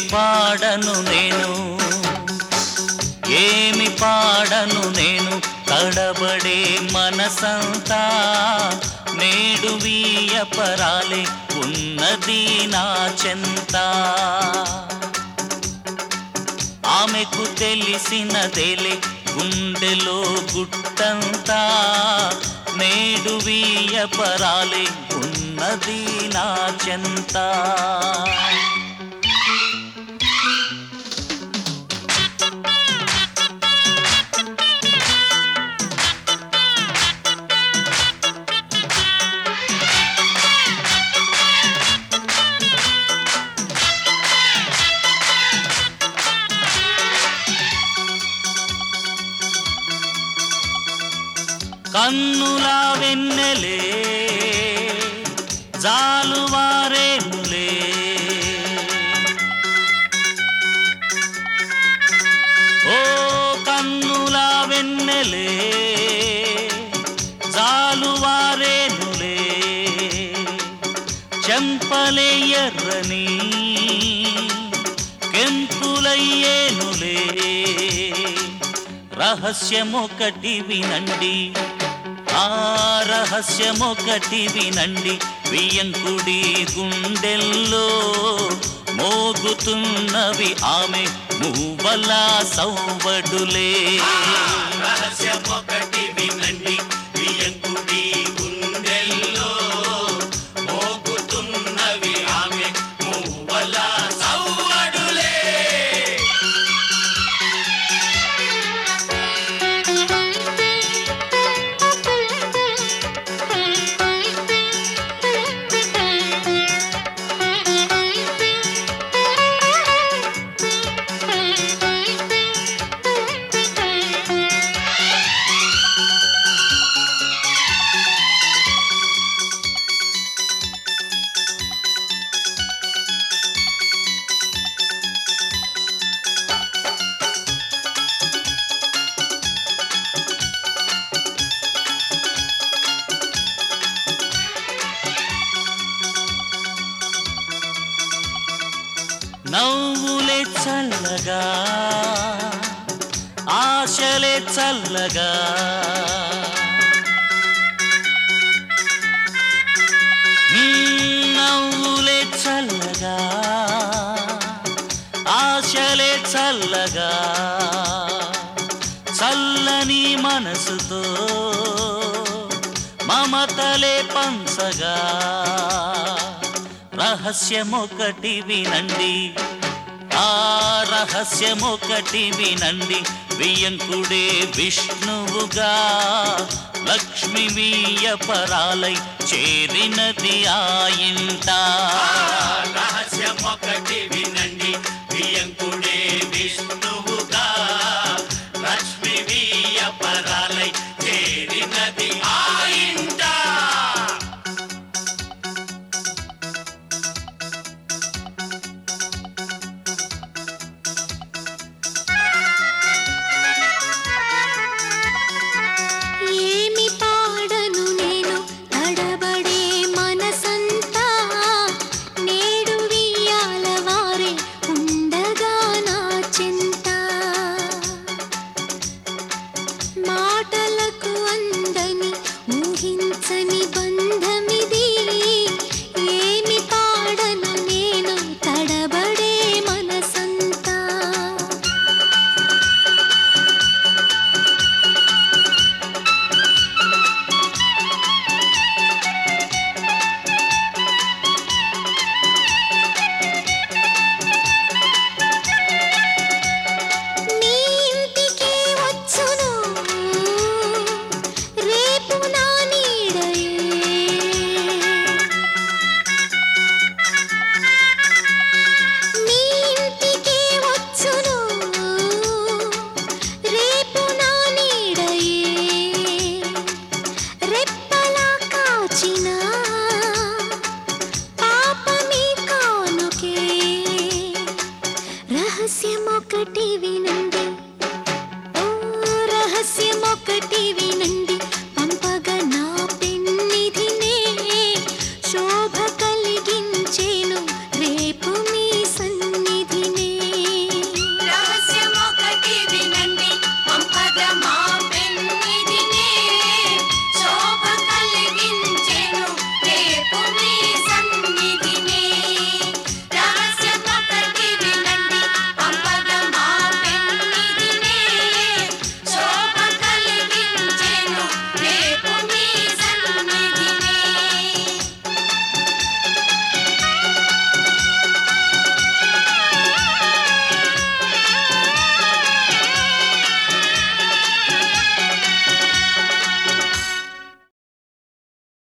పాడను నేను ఏమి పాడను నేను తడబడే మనసంతా నేడు వీయపరాలే ఉన్నది నా చెంత ఆమెకు తెలిసినదేలే గుండెలో గుట్టంతా నేడు వీయపరాలే ఉన్నది నా చెంత కన్నుల వెన్నెలే జాలువారేములే ఓ కన్నుల వెన్నెలే జాలువారేనులే చెంపలే ఎర్రని కెంపులయ్యేనులే రహస్యమొకటి వినండి ఆ రహస్యమొకటి వినండి వియంకుడి గుండెల్లో మోగుతున్నవి ఆమె మూవల సౌవడులే రహస్యమొకటి వినండి వియంకుడి గుండెల్లో మోగుతున్నవి ఆమె మూవల సవ్వడులే నవ్వులే చల్లగా ఆశలే చల్లగా మ్మ్, నవ్వులే చల్లగా ఆశలే చల్లగా చల్లని మనసుతో మమతలే పంచగా రహస్యమొకటి వినండి ఆ రహస్యమొకటి వినండి వియంకుడే విష్ణువుగా లక్ష్మి వీయపరాలై చేరినది ఆ ఇంట రహస్యమొకటి వినండి వియంకుడే విష్ణువుగా లక్ష్మి వీయపరాలై చేరినది ఆ ఇంట ఏమి పాడను నేను తడబడే మనసంతా నేడు వియ్యాల వారే ఉండగా నా చింత మాటలకు అందని ఊహించని బంధమిది ఏమి పాడను నేను తడబడే మనసంతా నీ ఇంటికి వచ్చును రేపు నా నీడయే నీ ఇంటికి వచ్చును రేపు నా నీడయే రెప్పలా కాచిన పాపమి కానుకే రహస్యమొకటి వినండి ఓ రహస్యమొకటి వినండి